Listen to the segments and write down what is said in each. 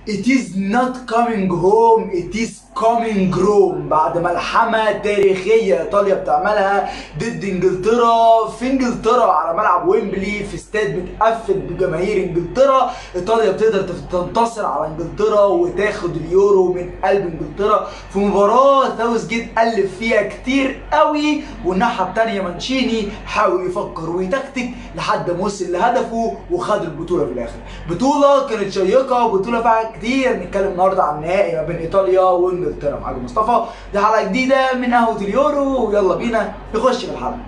It is not coming home it is coming home بعد ملحمة تاريخية ايطاليا بتعملها ضد انجلترا في انجلترا على ملعب ويمبلي في استاد متقفل بجماهير انجلترا ايطاليا بتقدر تنتصر على انجلترا وتاخد اليورو من قلب انجلترا في مباراة ساوث جيت قلب فيها كتير قوي والناحية التانية مانشيني حاول يفكر ويتكتك لحد ما وصل لهدفه وخد البطولة في الاخر بطولة كانت شيقة وبطولة فيها كتير نتكلم النهارده عن النهائي ما بين ايطاليا وانجلترا معاكم مصطفى دي حلقة جديدة من قهوة اليورو ويلا بينا نخش في الحلقة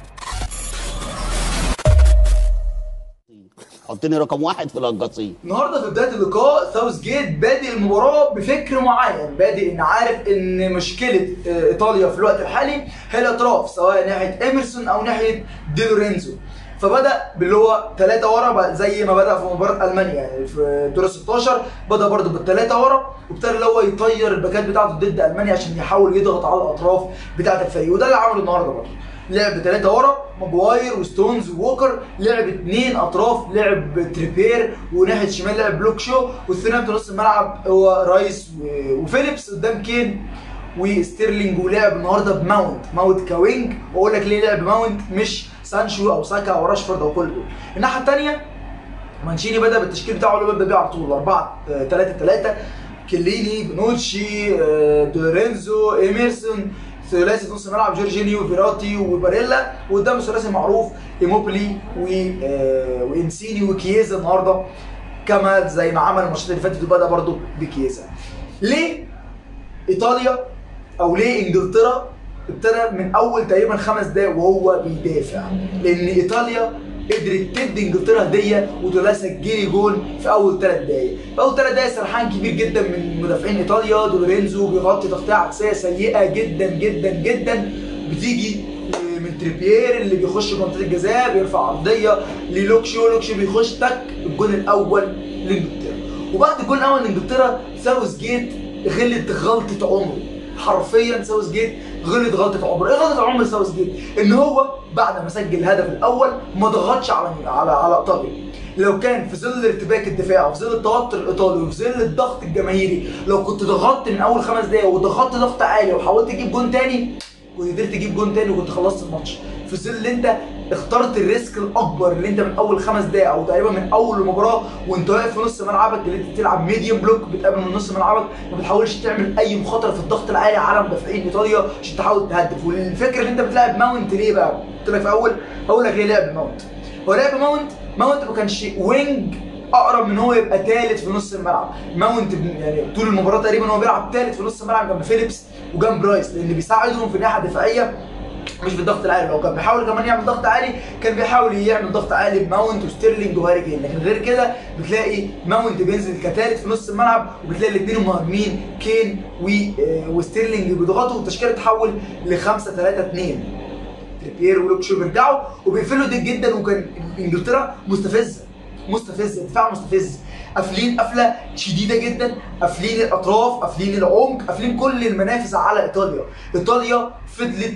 حطني رقم واحد في القصيم النهارده في بدايه اللقاء ساوث جيت بادئ المباراه بفكر معين بادئ ان عارف ان مشكله آه، ايطاليا في الوقت الحالي هي الاطراف سواء ناحيه ايمرسون او ناحيه دي لورينزو فبدا باللي هو ثلاثه ورا بقى زي ما بدا في مباراه المانيا يعني في دور ال 16 بدا برده بالثلاثه ورا وابتدى اللي هو يطير الباكات بتاعته ضد المانيا عشان يحاول يضغط على الاطراف بتاعه الفريق وده اللي عمله النهارده برده لعب ثلاثة ورا ماجواير وستونز ووكر لعب اثنين اطراف لعب تريبير وناحيه الشمال لعب بلوك شو والثنائي بتاع نص الملعب هو رايس و- وفيليبس قدام كين وستيرلينج ولعب النهارده بماونت ماونت كوينج واقول لك ليه لعب ماونت مش سانشو او ساكا او راشفورد او كل دول الناحيه الثانيه مانشيني بدا بالتشكيل بتاعه اللي بدا بيه على طول 4 3 3 كليني بنوتشي آه، دولورينزو ايميرسون ثلاثي نص ملعب جورجينيو فيراتي وباريلا وقدام الثلاثي المعروف ايموبلي و آه، وانسيني وكييزا النهارده كما زي ما عمل الماتشات اللي فاتت وبدا برضه بكييزا ليه ايطاليا او ليه انجلترا ابتدى من اول تقريبا خمس دقايق وهو بيدافع لان ايطاليا قدرت تدي انجلترا هديه وتقول لها سجلي جول في اول ثلاث دقايق في اول ثلاث دقايق سرحان كبير جدا من مدافعين ايطاليا دولورينزو بيغطي تغطيه عكسيه سيئه جدا جدا جدا بتيجي من تريبيير اللي بيخش منطقه الجزاء بيرفع عرضيه للوكشيو لوكشيو بيخش تك الجول الاول لانجلترا وبعد الجول الاول لانجلترا ساوث جيت غلط غلطه عمره حرفيا ساوث جيت غلط غلطه عمره ايه غلطه عمر ساوث جيت ان هو بعد ما سجل الهدف الاول ما ضغطش على على على ايطاليا لو كان في ظل ارتباك الدفاع وفي ظل التوتر الايطالي وفي ظل الضغط الجماهيري لو كنت ضغطت من اول خمس دقايق وضغطت ضغط عالي وحاولت تجيب جون تاني كنت قدرت تجيب جون تاني وكنت خلصت الماتش في ظل اللي انت اخترت الريسك الاكبر اللي انت من اول خمس دقايق او تقريبا من اول المباراه وانت واقف في نص ملعبك اللي انت بتلعب ميديوم بلوك بتقابل من نص ملعبك ما بتحاولش تعمل اي مخاطره في الضغط العالي على مدافعين ايطاليا عشان تحاول تهدف والفكره اللي انت بتلعب ماونت ليه بقى؟ قلت لك في اول هقول لك ليه لعب ماونت هو لعب ماونت ماونت ما كانش وينج اقرب من هو يبقى ثالث في نص الملعب ماونت بن- يعني طول المباراه تقريبا هو بيلعب ثالث في نص الملعب جنب فيليبس وجنب رايس لان بيساعدهم في الناحيه الدفاعيه مش بالضغط العالي لو كان بيحاول كمان يعمل ضغط عالي كان بيحاول يعمل ضغط عالي بماونت وستيرلينج وهاري كين لكن غير كده بتلاقي ماونت بينزل كثالث في نص الملعب وبتلاقي الاثنين المهاجمين كين و- آه، وستيرلينج بيضغطوا والتشكيله تتحول ل 5 3 2 تريبير ولوك شو بيرجعوا وبيقفلوا دي جدا وكان انجلترا مستفزه مستفزه دفاع مستفز قافلين قفله شديده جدا قافلين الاطراف قافلين العمق قافلين كل المنافذ على ايطاليا ايطاليا فضلت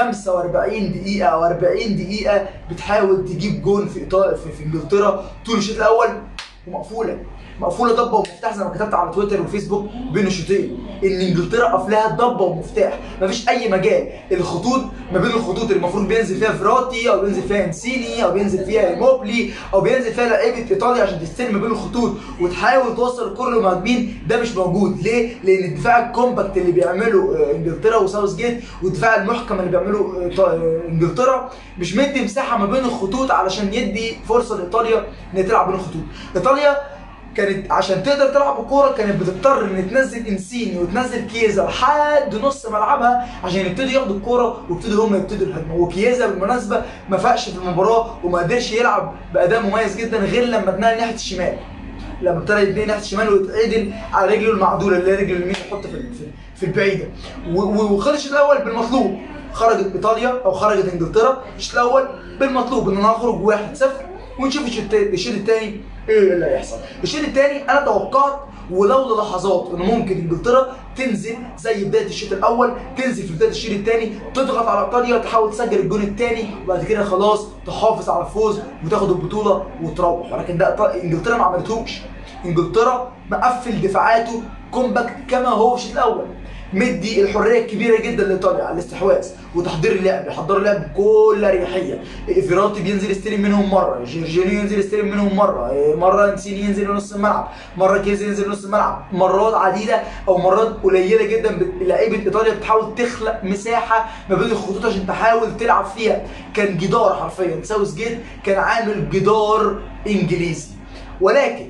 45 دقيقه او 40 دقيقه بتحاول تجيب جون في ايطاليا في, في انجلترا طول الشوط الاول ومقفوله مقفوله ضبه ومفتاح زي ما كتبت على تويتر وفيسبوك بين الشوطين ان انجلترا قافلاها ضبه ومفتاح مفيش اي مجال الخطوط ما بين الخطوط اللي المفروض بينزل فيها فراتي او بينزل فيها انسيني او بينزل فيها ايموبلي او بينزل فيها لعيبه ايطاليا عشان تستلم ما بين الخطوط وتحاول توصل الكره للمهاجمين ده مش موجود ليه؟ لان الدفاع الكومباكت اللي بيعمله آه، انجلترا وساوث جيت والدفاع المحكم اللي بيعمله آه، إيطا- آه، انجلترا مش مدي مساحه ما بين الخطوط علشان يدي فرصه لايطاليا ان هي تلعب بين الخطوط ايطاليا كانت عشان تقدر تلعب الكوره كانت بتضطر ان تنزل انسيني وتنزل كيزا لحد نص ملعبها عشان يبتدوا ياخدوا الكوره ويبتدوا هم يبتدوا الهجمه وكيزا بالمناسبه ما فاقش في المباراه وما قدرش يلعب باداء مميز جدا غير لما اتنقل ناحيه الشمال لما ابتدى يتنقل ناحيه الشمال ويتعدل على رجله المعدوله اللي هي رجله اليمين يحط في في- في البعيده و- و- وخلص الشوط الاول بالمطلوب خرجت ايطاليا او خرجت انجلترا الشوط الاول بالمطلوب ان انا اخرج 1-0 ونشوف الشوط التا- الشوط الثاني ايه اللي هيحصل الشوط الثاني انا توقعت ولو للحظات ان ممكن انجلترا تنزل زي بدايه الشوط الاول تنزل في بدايه الشوط الثاني تضغط على ايطاليا تحاول تسجل الجون الثاني وبعد كده خلاص تحافظ على الفوز وتاخد البطوله وتروح ولكن ده إيطا- انجلترا ما عملتهوش انجلترا مقفل دفاعاته كومباكت كما هو في الشوط الاول مدي الحريه الكبيره جدا لايطاليا على الاستحواذ وتحضير اللعب يحضروا اللعب بكل اريحيه فيراتي بينزل يستلم منهم مره جورجينيو ينزل يستلم منهم مره مره انسيني ينزل نص الملعب مره كيزي ينزل نص الملعب مرات عديده او مرات قليله جدا بت- لعيبه ايطاليا بتحاول تخلق مساحه ما بين الخطوط عشان تحاول تلعب فيها كان جدار حرفيا ساوث جيت كان عامل جدار انجليزي ولكن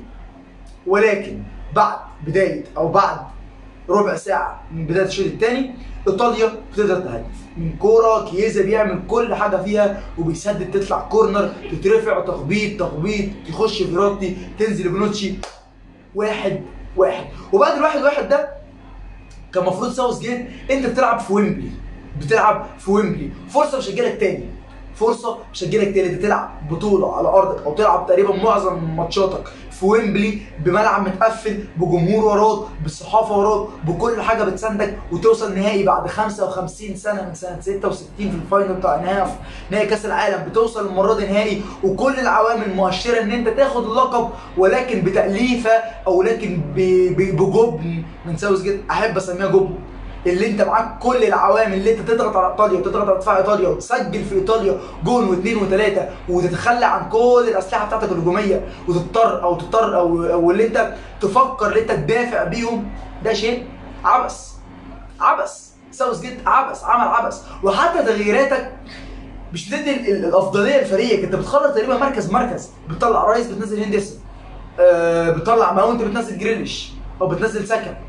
ولكن بعد بدايه او بعد ربع ساعه من بدايه الشوط الثاني ايطاليا بتقدر تهدف من كوره كييزا بيعمل كل حاجه فيها وبيسدد تطلع كورنر تترفع تخبيط تخبيط يخش فيراتي تنزل بنوتشي واحد واحد وبعد الواحد واحد ده كان المفروض ساوث جيت انت بتلعب في ويمبلي بتلعب في ويمبلي فرصه مش هتجيلك تاني فرصه مش هتجيلك تاني انت تلعب بطوله على ارضك او تلعب تقريبا معظم ماتشاتك في ويمبلي بملعب متقفل بجمهور وراك بالصحافه وراك بكل حاجه بتساندك وتوصل نهائي بعد 55 سنه من سنه 66 في الفاينل بتاع نهائي نهائي كاس العالم بتوصل المره دي نهائي وكل العوامل مؤشره ان انت تاخد اللقب ولكن بتاليفه او لكن ب- ب- بجبن من ساوث جيت احب اسميها جبن اللي انت معاك كل العوامل اللي انت تضغط على ايطاليا وتضغط على دفاع ايطاليا وتسجل في ايطاليا جون واثنين وثلاثه وتتخلى عن كل الاسلحه بتاعتك الهجوميه وتضطر او تضطر او او اللي انت تفكر اللي انت تدافع بيهم ده شيء عبث عبث ساوث جيت عبث عمل عبث وحتى تغييراتك مش بتدي ال- ال- الافضليه لفريقك انت بتخرج تقريبا مركز مركز بتطلع رايس بتنزل هندسون آه بتطلع ماونت بتنزل جريليش او بتنزل سكن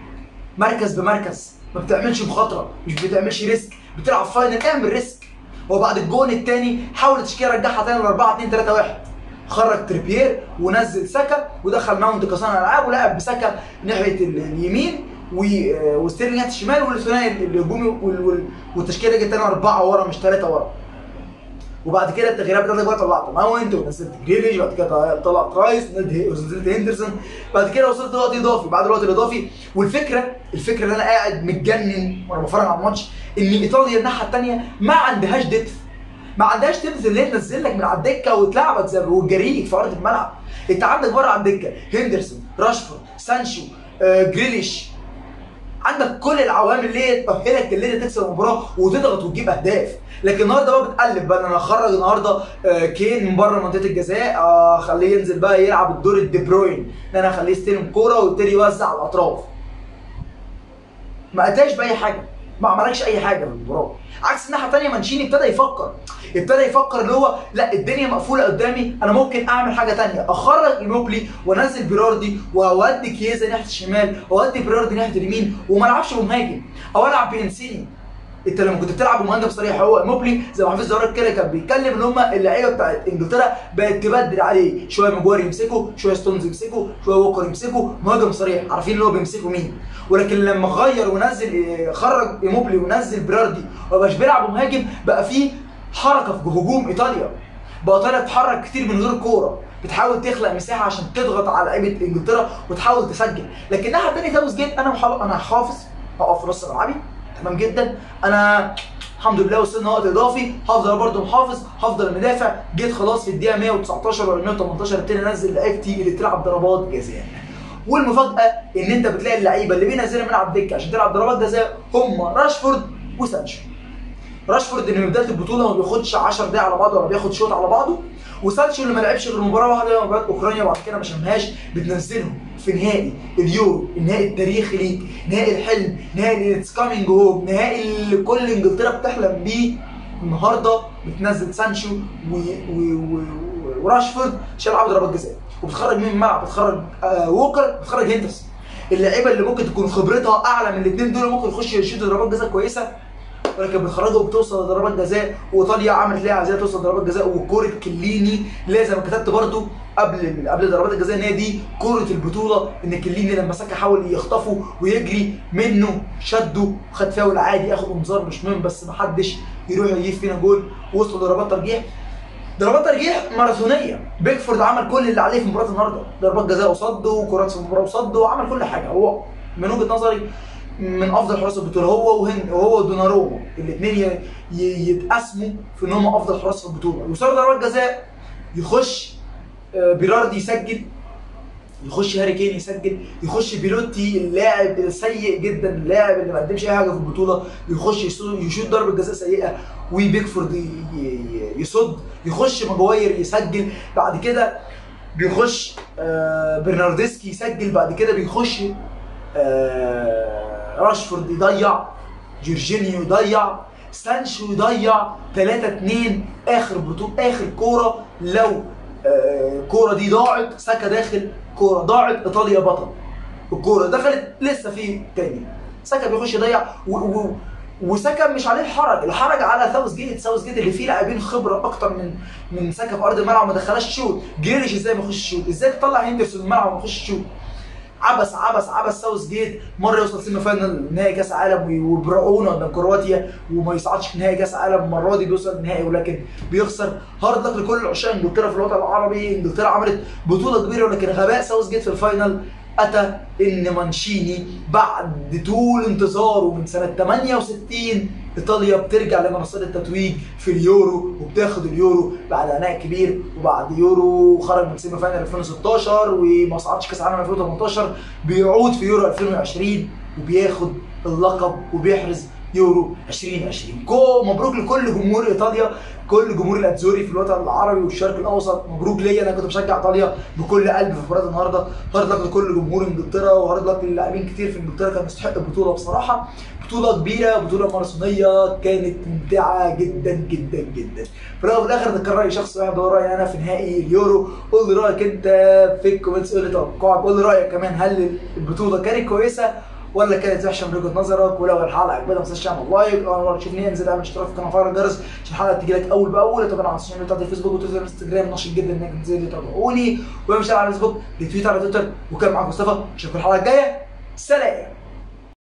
مركز بمركز ما بتعملش مخاطره مش بتعملش ريسك بتلعب فاينل اعمل ريسك هو بعد الجون الثاني حاول تشكيله رجعها تاني ل 4 2 3 1 خرج تريبير ونزل ساكا ودخل ماونت كصانع العاب ولعب بساكا ناحيه ال- اليمين و- آه، وستيرلينج ناحيه الشمال والثنائي الهجومي وال- وال- والتشكيله رجعت تاني اربعه ورا مش ثلاثه ورا وبعد كده التغييرات بتاعتك بقى طلعت ماونت ونزلت جريليش بعد كده طلعت رايس ونزلت هندرسون بعد كده وصلت لوقت اضافي بعد الوقت الاضافي والفكره الفكره اللي انا قاعد متجنن وانا بتفرج على الماتش ان ايطاليا الناحيه الثانيه ما عندهاش ديبث ما عندهاش ديبث اللي هي تنزل لك من على الدكه وتلعبك زي وتجريك في ارض الملعب انت عندك بره على الدكه هندرسون راشفورد سانشو آه، جريليش عندك كل العوامل اللي هي تأهلك اللي انت تكسب المباراه وتضغط وتجيب اهداف لكن النهارده بقى بتقلب بقى إن انا اخرج النهارده آه، كين من بره منطقه الجزاء آه، اخليه ينزل بقى يلعب الدور الدي بروين ان انا اخليه يستلم كوره ويبتدي يوزع على الاطراف ما اتاش باي حاجه ما عملكش اي حاجه في المباراه عكس الناحيه الثانيه مانشيني ابتدى يفكر ابتدى يفكر اللي هو لا الدنيا مقفوله قدامي انا ممكن اعمل حاجه ثانيه اخرج ايموبلي وانزل بيراردي واودي كييزا ناحيه الشمال واودي بيراردي ناحيه اليمين وما العبش بمهاجم او العب بانسيني انت لما كنت بتلعب بمهاجم صريح هو موبلي زي ما حفيظ زهران كده كان بيتكلم ان هم اللعيبه بتاعت انجلترا بقت تبدل عليه شويه ماجوار يمسكه شويه ستونز يمسكه شويه ووكر يمسكه مهاجم صريح عارفين اللي هو بيمسكه مين ولكن لما غير ونزل اه، خرج موبلي ونزل براردي ومبقاش بيلعب مهاجم بقى فيه حركه في هجوم ايطاليا بقى ايطاليا بتتحرك كتير من غير كوره بتحاول تخلق مساحه عشان تضغط على لعيبه انجلترا وتحاول تسجل لكن الناحيه الثانيه ساوث جيت انا محاول انا حافظ هقف في نص ملعبي تمام جدا انا الحمد لله وصلنا وقت اضافي هفضل برضه محافظ هفضل مدافع جيت خلاص في الدقيقه 119 ولا 118 ابتدي انزل لعيبتي اللي بتلعب ضربات جزاء والمفاجاه ان انت بتلاقي اللعيبه اللي بينزلها من على الدكه عشان تلعب ضربات جزاء هم راشفورد وسانشو راشفورد اللي من بدايه البطوله ما بياخدش 10 دقايق على بعضه ولا بياخد شوط على بعضه وسانشو اللي ما لعبش غير مباراه واحده مباراه اوكرانيا وبعد كده ما شمهاش بتنزلهم في نهائي اليورو النهائي التاريخي ليك نهائي الحلم نهائي اتس كامينج هوم نهائي اللي كل انجلترا بتحلم بيه النهارده بتنزل سانشو و... و... و... وراشفورد عشان يلعبوا ضربات جزاء وبتخرج مين من الملعب بتخرج آه ووكر بتخرج هندرسون اللعيبه اللي ممكن تكون خبرتها اعلى من الاثنين دول ممكن يخش يشيلوا ضربات جزاء كويسه ولكن بتخرجها وبتوصل لضربات جزاء وايطاليا عملت ليها عايزاها توصل لضربات جزاء وكوره كليني لازم كتبت برضو قبل قبل ضربات الجزاء ان هي دي كوره البطوله ان كليني لما ساكا حاول يخطفه ويجري منه شده خد فاول عادي ياخد انذار مش مهم بس محدش يروح يجيب فينا جول وصلوا لضربات ترجيح ضربات ترجيح ماراثونيه بيكفورد عمل كل اللي عليه في مباراه النهارده ضربات جزاء وصد وكرات في المباراه وصد وعمل كل حاجه هو من وجهه نظري من افضل حراس البطوله هو وهن وهو ودوناروما الاثنين يتقاسموا في ان هم افضل حراس في البطوله يوصلوا ضربات جزاء يخش آه، بيراردي يسجل يخش هاري كين يسجل يخش بيلوتي اللاعب السيء جدا اللاعب اللي ما قدمش اي حاجه في البطوله يخش يصو- يشوط ضربه جزاء سيئه وبيكفورد ي- ي- يصد يخش ماجواير يسجل بعد كده بيخش آه برناردسكي يسجل بعد كده بيخش آه راشفورد يضيع جورجينيو يضيع سانشو يضيع 3 2 اخر بطوله اخر كوره لو آه كوره دي ضاعت ساكا داخل كوره ضاعت ايطاليا بطل الكوره دخلت لسه في تاني ساكا بيخش يضيع و... و... وساكا مش عليه الحرج الحرج على ساوث جيت ساوث جيت اللي فيه لاعبين خبره اكتر من من ساكا في ارض الملعب ما دخلهاش شوت جريليش ازاي ما يخش شوت ازاي تطلع هندرسون من الملعب وما يخش شوت عبس عبس عبس ساوث جيت مره يوصل سيمي فاينل نهائي كاس عالم وبرعونه قدام كرواتيا وما يصعدش نهائي كاس عالم المره دي بيوصل النهائي ولكن بيخسر هارد لك لكل عشاق انجلترا في الوطن العربي انجلترا عملت بطوله كبيره ولكن غباء ساوث جيت في الفاينل اتى ان مانشيني بعد طول انتظاره من سنه 68 ايطاليا بترجع لمنصات التتويج في اليورو وبتاخد اليورو بعد عناء كبير وبعد يورو خرج من سيمي فاينل 2016 وما صعدش كاس عالم 2018 بيعود في يورو 2020 وبياخد اللقب وبيحرز يورو 2020 كو مبروك لكل جمهور ايطاليا كل جمهور الاتزوري في الوطن العربي والشرق الاوسط مبروك ليا انا كنت بشجع ايطاليا بكل قلب في مباراه النهارده هارد لك لكل جمهور انجلترا وهارد لك للاعبين كتير في انجلترا كانوا يستحقوا البطوله بصراحه بطوله كبيره بطوله ماراثونيه كانت ممتعه جدا جدا جدا في الاول وفي الاخر ده كان راي شخص واحد هو رايي انا في نهائي اليورو قول لي رايك انت في الكومنتس قول لي توقعك قول لي رايك كمان هل البطوله كانت كويسه ولا كانت وحشه من وجهه نظرك ولو الحلقه عجبتك ما تنساش تعمل لايك او مره تشوفني انزل اعمل اشتراك في القناه وفعل الجرس عشان الحلقه تجي لك اول باول طبعا على السوشيال ميديا بتاعت الفيسبوك وتويتر وانستجرام نشيط جدا انك تنزل لي تابعوني وامشي على الفيسبوك ريتويت على تويتر وكان معاكم مصطفى اشوفكم الحلقه الجايه سلام